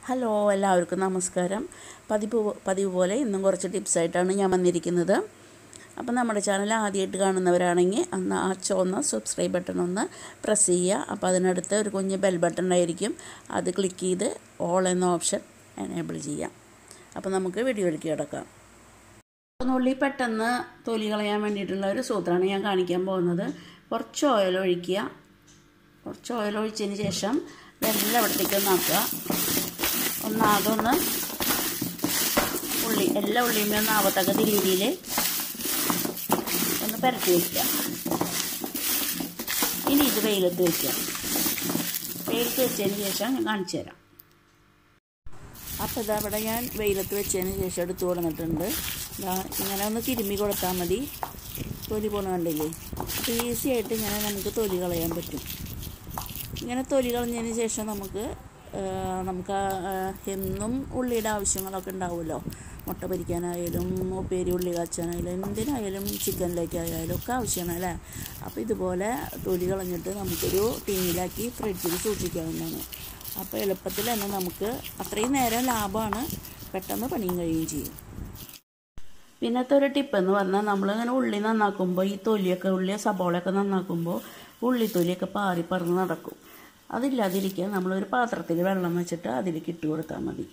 hello എല്ലാവർക്കും നമസ്കാരം പതിവ് പതിവ് പോലെ ഇന്നും കുറച്ച് ടിപ്സായിട്ടാണ് ഞാൻ വന്നിരിക്കുന്നത് അപ്പം നമ്മുടെ ചാനൽ ആദ്യമായിട്ട് കാണുന്നവരാണെങ്കിൽ അന്ന് ആ ചുവന്ന സബ്സ്ക്രൈബ് ബട്ടൺ ഒന്ന് പ്രസ് ചെയ്യുക അപ്പോൾ അതിനടുത്ത് ഒരു കുഞ്ഞ് ബെൽ ബട്ടൺ ആയിരിക്കും അത് ക്ലിക്ക് ചെയ്ത് ഓൾ എന്ന ഓപ്ഷൻ എനേബിൾ ചെയ്യാം അപ്പോൾ നമുക്ക് വീഡിയോയിലേക്ക് കിടക്കാം ഉള്ളി പെട്ടെന്ന് തൊലി കളയാൻ വേണ്ടിയിട്ടുള്ള ഒരു സൂത്രമാണ് ഞാൻ കാണിക്കാൻ പോകുന്നത് കുറച്ച് ഓയിൽ ഒഴിക്കുക കുറച്ച് ഓയിൽ ഒഴിച്ചതിന് ശേഷം വെള്ളം ഇവിടത്തേക്ക് നോക്കുക ഒന്ന് അതൊന്ന് ഉള്ളി എല്ലാ ഉള്ളിയുമേ ഒന്ന് ആവത്തക്ക രീതിയിൽ ഒന്ന് പരത്തി വയ്ക്കുക ഇനി ഇത് വെയിലത്ത് വയ്ക്കുക വെയിലത്ത് വെച്ചതിന് ശേഷം ഞാൻ കാണിച്ചു തരാം അപ്പോൾ ഇതാ ഇവിടെ ഞാൻ വെയിലത്ത് വെച്ചതിന് ശേഷം എടുത്തു കൊടുത്തിട്ടുണ്ട് ഇതാ ഇങ്ങനെ ഒന്ന് തിരുമ്മി കൊടുത്താൽ മതി തൊലി പോണ കണ്ടില്ലേ അപ്പോൾ ഈസി ആയിട്ട് ഇങ്ങനെ നമുക്ക് തൊലി കളയാൻ പറ്റും ഇങ്ങനെ തൊലി കളഞ്ഞതിന് ശേഷം നമുക്ക് നമുക്ക് എന്നും ഉള്ളിയുടെ ആവശ്യങ്ങളൊക്കെ ഉണ്ടാവുമല്ലോ മുട്ട പൊരിക്കാനായാലും ഉപ്പേരി ഉള്ളി കാച്ചാനായാലും എന്തിനായാലും ചിക്കനിലേക്കായാലും ഒക്കെ ആവശ്യമാണ് അല്ലേ അപ്പോൾ ഇതുപോലെ തൊലി കളഞ്ഞിട്ട് നമുക്കൊരു ടീനിലാക്കി ഫ്രിഡ്ജിൽ സൂക്ഷിക്കാവുന്നതാണ് അപ്പോൾ എളുപ്പത്തിൽ തന്നെ നമുക്ക് അത്രയും നേരം ലാഭമാണ് പെട്ടെന്ന് പണിയും കഴിയുകയും ചെയ്യും പിന്നത്തെ ഒരു ടിപ്പ് എന്ന് പറഞ്ഞാൽ നമ്മളിങ്ങനെ ഉള്ളി നന്നാക്കുമ്പോൾ ഈ തൊലിയൊക്കെ ഉള്ളി സബോളയൊക്കെ നന്നാക്കുമ്പോൾ ഉള്ളി തൊലിയൊക്കെ പാറി പറന്ന് നടക്കും അതില്ലാതിരിക്കാൻ നമ്മളൊരു പാത്രത്തിൽ വെള്ളം വെച്ചിട്ട് അതിലേക്ക് ഇട്ട് കൊടുത്താൽ മതി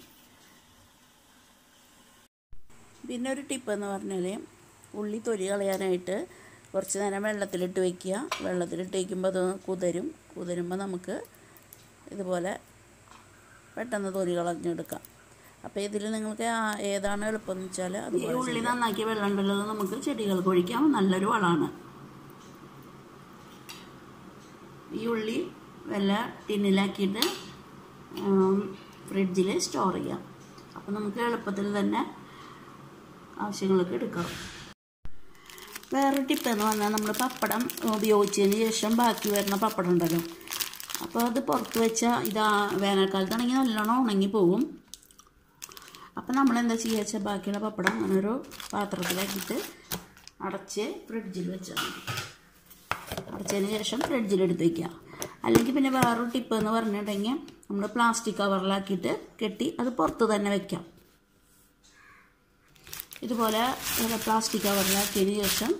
പിന്നെ ഒരു ടിപ്പ് എന്ന് പറഞ്ഞാൽ ഉള്ളി തൊലി കളയാനായിട്ട് കുറച്ച് നേരം വെള്ളത്തിലിട്ട് വയ്ക്കുക വെള്ളത്തിലിട്ട് വയ്ക്കുമ്പോൾ അത് കുതിരും കുതിരുമ്പോൾ നമുക്ക് ഇതുപോലെ പെട്ടെന്ന് തൊലി കളഞ്ഞെടുക്കാം അപ്പോൾ ഇതിൽ നിങ്ങൾക്ക് ഏതാണ് എളുപ്പം എന്ന് വെച്ചാൽ അത് ഉള്ളി നന്നാക്കിയ വെള്ളം ഉണ്ടല്ലോ നമുക്ക് ചെടികൾക്ക് ഒഴിക്കാം നല്ലൊരു വളമാണ് ഈ ഉള്ളി വല്ല ടിന്നിലാക്കിയിട്ട് ഫ്രിഡ്ജിൽ സ്റ്റോർ ചെയ്യാം അപ്പോൾ നമുക്ക് എളുപ്പത്തിൽ തന്നെ ആവശ്യങ്ങൾക്ക് എടുക്കാം വേറെ ടിപ്പ് എന്ന് പറഞ്ഞാൽ നമ്മൾ പപ്പടം ഉപയോഗിച്ചതിന് ശേഷം ബാക്കി വരുന്ന പപ്പടം ഉണ്ടല്ലോ അപ്പോൾ അത് പുറത്ത് വെച്ചാൽ ഇതാ വേനൽക്കാലത്താണെങ്കിൽ നല്ലോണം ഉണങ്ങി പോകും അപ്പോൾ നമ്മൾ എന്താ ചെയ്യുക വെച്ചാൽ ബാക്കിയുള്ള പപ്പടം അങ്ങനെ ഒരു പാത്രത്തിലാക്കിയിട്ട് അടച്ച് ഫ്രിഡ്ജിൽ വെച്ചാൽ മതി അടച്ചതിന് ശേഷം ഫ്രിഡ്ജിലെടുത്ത് വയ്ക്കുക അല്ലെങ്കിൽ പിന്നെ വേറൊരു ടിപ്പ് എന്ന് പറഞ്ഞിട്ടുണ്ടെങ്കിൽ നമ്മൾ പ്ലാസ്റ്റിക് കവറിലാക്കിയിട്ട് കെട്ടി അത് പുറത്ത് തന്നെ വെക്കാം ഇതുപോലെ പ്ലാസ്റ്റിക് കവറിലാക്കിയതിന് ശേഷം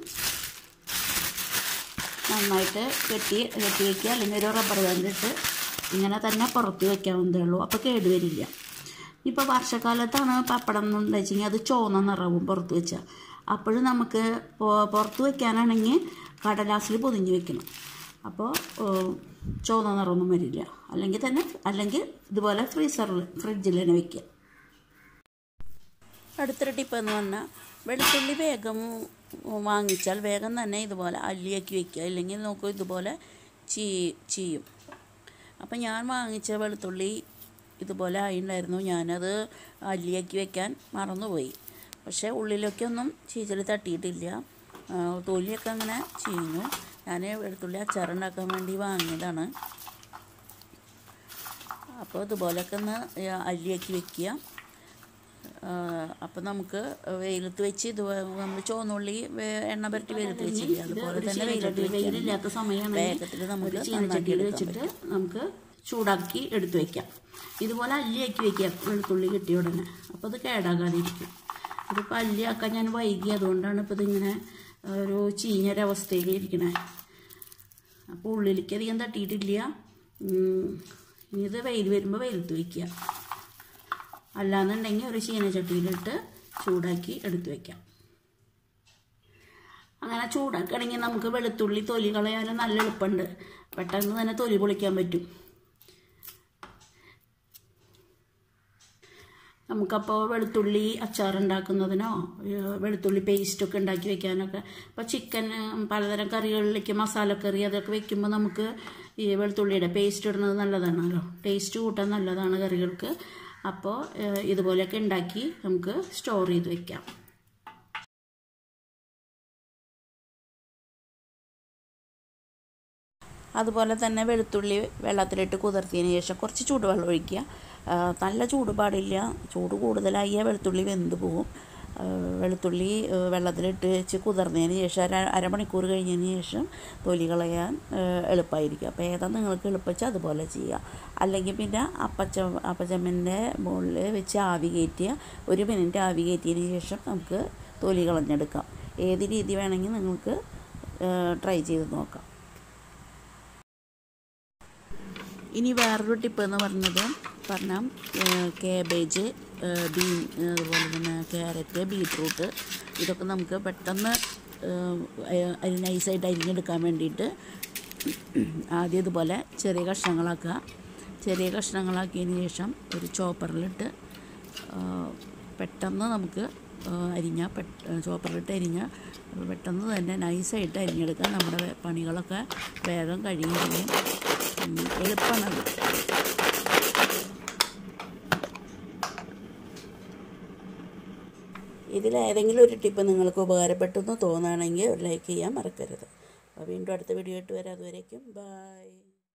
നന്നായിട്ട് കെട്ടി കെട്ടി വയ്ക്കുക അല്ലെങ്കിൽ ഒരു റബ്ബർ ബാൻഡ് ഇട്ട് ഇങ്ങനെ തന്നെ പുറത്ത് വെക്കാവുന്നതേ ഉള്ളൂ അപ്പോൾ കേടുവരില്ല ഇപ്പോൾ വർഷക്കാലത്താണ് പപ്പടം എന്ന് വെച്ചെങ്കിൽ അത് ചുവന്ന നിറവും പുറത്ത് വെച്ചാൽ അപ്പോഴും നമുക്ക് പുറത്ത് വെക്കാനാണെങ്കിൽ കടലാസിൽ പൊതിഞ്ഞ് വെക്കണം അപ്പോൾ ചുവന്ന നിറമൊന്നും വരില്ല അല്ലെങ്കിൽ തന്നെ അല്ലെങ്കിൽ ഇതുപോലെ ഫ്രീസറിൽ ഫ്രിഡ്ജിൽ തന്നെ വെക്കുക അടുത്തൊരു ടിപ്പ് എന്ന് പറഞ്ഞാൽ വെളുത്തുള്ളി വേഗം വാങ്ങിച്ചാൽ വേഗം തന്നെ ഇതുപോലെ അല്ലിയാക്കി വെക്കുക ഇല്ലെങ്കിൽ നോക്കൂ ഇതുപോലെ ചീ ചെയ്യും അപ്പം ഞാൻ വാങ്ങിച്ച വെളുത്തുള്ളി ഇതുപോലെ ആയിട്ടുണ്ടായിരുന്നു ഞാനത് അല്ലിയാക്കി വെക്കാൻ മറന്നുപോയി പക്ഷേ ഉള്ളിലൊക്കെ ഒന്നും ചീച്ചൽ തട്ടിയിട്ടില്ല തൊലിയൊക്കെ അങ്ങനെ ചീഞ്ഞു ഞാൻ വെളുത്തുള്ളി അച്ചാറുണ്ടാക്കാൻ വേണ്ടി വാങ്ങിയതാണ് അപ്പോൾ ഇതുപോലെയൊക്കെ ഒന്ന് അല്ലിയാക്കി വെക്കുക അപ്പം നമുക്ക് വെയിലത്ത് വെച്ച് ഇത് നമ്മൾ ചുവന്നുള്ളി എണ്ണ പുരട്ടി വെയിലത്ത് വെച്ചില്ല അതുപോലെ തന്നെ വെയിലത്ത് വെയിലില്ലാത്ത സമയമാണ് വേഗത്തിൽ നമുക്ക് ചീനച്ചട്ടിയിൽ വെച്ചിട്ട് നമുക്ക് ചൂടാക്കി എടുത്ത് വെക്കാം ഇതുപോലെ അല്ലിയാക്കി വെക്കുക വെളുത്തുള്ളി കിട്ടിയ ഉടനെ അപ്പോൾ അത് കേടാകാതിരിക്കും ഇതിപ്പോൾ അല്ലിയാക്കാൻ ഞാൻ വൈകി അതുകൊണ്ടാണ് ഇപ്പോൾ ഇതിങ്ങനെ ഒരു ചീഞ്ഞൊരവസ്ഥയിൽ ഇരിക്കണേ അപ്പോൾ ഉള്ളിലേക്ക് അധികം തട്ടിയിട്ടില്ല ഇനി ഇത് വെയിൽ വരുമ്പോൾ വെയിലത്ത് വയ്ക്കുക അല്ലാന്നുണ്ടെങ്കിൽ ഒരു ചീനച്ചട്ടിയിലിട്ട് ചൂടാക്കി എടുത്ത് വയ്ക്കാം അങ്ങനെ ചൂടാക്കുകയാണെങ്കിൽ നമുക്ക് വെളുത്തുള്ളി തൊലി കളയാനും നല്ല എളുപ്പമുണ്ട് പെട്ടെന്ന് തന്നെ തൊലി പൊളിക്കാൻ പറ്റും നമുക്കപ്പോൾ വെളുത്തുള്ളി അച്ചാറുണ്ടാക്കുന്നതിനോ വെളുത്തുള്ളി പേസ്റ്റൊക്കെ ഉണ്ടാക്കി വെക്കാനൊക്കെ ഇപ്പോൾ ചിക്കൻ പലതരം കറികളിലേക്ക് മസാലക്കറി അതൊക്കെ വെക്കുമ്പോൾ നമുക്ക് ഈ വെളുത്തുള്ളിയുടെ പേസ്റ്റ് ഇടുന്നത് നല്ലതാണല്ലോ ടേസ്റ്റ് കൂട്ടാൻ നല്ലതാണ് കറികൾക്ക് അപ്പോൾ ഇതുപോലെയൊക്കെ ഉണ്ടാക്കി നമുക്ക് സ്റ്റോർ ചെയ്ത് വെക്കാം അതുപോലെ തന്നെ വെളുത്തുള്ളി വെള്ളത്തിലിട്ട് കുതിർത്തിയതിന് ശേഷം കുറച്ച് ചൂടുവെള്ളം ഒഴിക്കുക നല്ല ചൂട് പാടില്ല ചൂട് കൂടുതലായാൽ വെളുത്തുള്ളി വെന്ത് പോകും വെളുത്തുള്ളി ഏഹ്, വെള്ളത്തിലിട്ട് വെച്ച് കുതിർന്നതിന് ശേഷം അര അരമണിക്കൂർ കഴിഞ്ഞതിന് ശേഷം തൊലി കളയാൻ ഏഹ്, എളുപ്പമായിരിക്കും അപ്പോൾ ഏതാ നിങ്ങൾക്ക് എളുപ്പിച്ചാൽ അതുപോലെ ചെയ്യുക അല്ലെങ്കിൽ പിന്നെ അപ്പച്ച അപ്പച്ചമ്മൻ്റെ മുകളിൽ വെച്ച് ആവി കയറ്റിയ ഒരു മിനിറ്റ് ആവി കയറ്റിയതിന് ശേഷം നമുക്ക് തൊലി കളഞ്ഞെടുക്കാം ഏത് രീതി വേണമെങ്കിൽ നിങ്ങൾക്ക് ട്രൈ ചെയ്ത് നോക്കാം ഇനി വേറൊരു ടിപ്പ് എന്ന് പറഞ്ഞത് പറഞ്ഞാൽ കേബേജ് ബീൻ അതുപോലെ തന്നെ ക്യാരറ്റ് ബീട്രൂട്ട് ഇതൊക്കെ നമുക്ക് പെട്ടെന്ന് അരി നൈസായിട്ട് അരിഞ്ഞെടുക്കാൻ വേണ്ടിയിട്ട് ആദ്യം ഇതുപോലെ ചെറിയ കഷ്ണങ്ങളാക്കുക ചെറിയ കഷ്ണങ്ങളാക്കിയതിന് ശേഷം ഒരു ചോപ്പറിലിട്ട് പെട്ടെന്ന് നമുക്ക് അരിഞ്ഞ ചോപ്പറിലിട്ട് അരിഞ്ഞ പെട്ടെന്ന് തന്നെ നൈസായിട്ട് അരിഞ്ഞെടുക്കാൻ നമ്മുടെ വേ- പണികളൊക്കെ വേഗം കഴിയുകയും ചെയ്യും ഉം, എളുപ്പമാണത് ഇതിലേതെങ്കിലും ഒരു ടിപ്പ് നിങ്ങൾക്ക് ഉപകാരപ്പെട്ടെന്ന് തോന്നുകയാണെങ്കിൽ ഒരു ലൈക്ക് ചെയ്യാൻ മറക്കരുത് അപ്പോൾ വീണ്ടും അടുത്ത വീഡിയോ ആയിട്ട് വരാം അതുവരേക്കും ബൈ